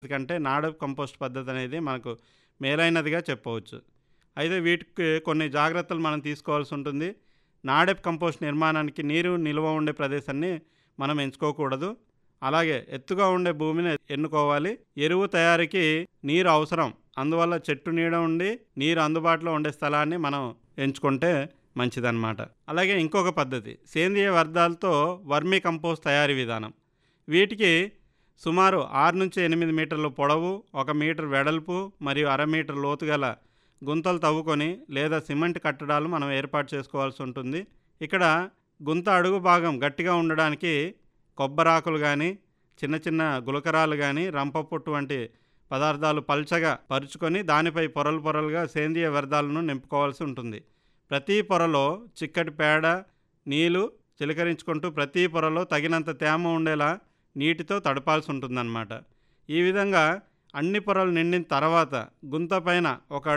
కంటే నాడప్ కంపోస్ట్ పద్ధతి అనేది మనకు మేలైనదిగా చెప్పవచ్చు అయితే వీటికి కొన్ని జాగ్రత్తలు మనం తీసుకోవాల్సి ఉంటుంది నాడెప్ కంపోస్ట్ నిర్మాణానికి నీరు నిల్వ ఉండే ప్రదేశాన్ని మనం ఎంచుకోకూడదు అలాగే ఎత్తుగా ఉండే భూమిని ఎన్నుకోవాలి ఎరువు తయారీకి నీరు అవసరం అందువల్ల చెట్టు నీడ ఉండి నీరు అందుబాటులో ఉండే స్థలాన్ని మనం ఎంచుకుంటే మంచిదన్నమాట అలాగే ఇంకొక పద్ధతి సేంద్రియ వ్యర్థాలతో వర్మీ కంపోస్ట్ తయారీ విధానం వీటికి సుమారు ఆరు నుంచి ఎనిమిది మీటర్ల పొడవు ఒక మీటర్ వెడల్పు మరియు అర మీటర్ లోతు గల గుంతలు తవ్వుకొని లేదా సిమెంట్ కట్టడాలు మనం ఏర్పాటు చేసుకోవాల్సి ఉంటుంది ఇక్కడ గుంత అడుగు భాగం గట్టిగా ఉండడానికి కొబ్బరాకులు కానీ చిన్న చిన్న గులకరాలు కానీ రంపపొట్టు వంటి పదార్థాలు పల్చగా పరుచుకొని దానిపై పొరలు పొరలుగా సేంద్రియ వ్యర్థాలను నింపుకోవాల్సి ఉంటుంది ప్రతి పొరలో చిక్కటి పేడ నీళ్లు చిలకరించుకుంటూ ప్రతి పొరలో తగినంత తేమ ఉండేలా నీటితో తడపాల్సి ఉంటుందన్నమాట ఈ విధంగా అన్ని పొరలు నిండిన తర్వాత గుంత పైన ఒక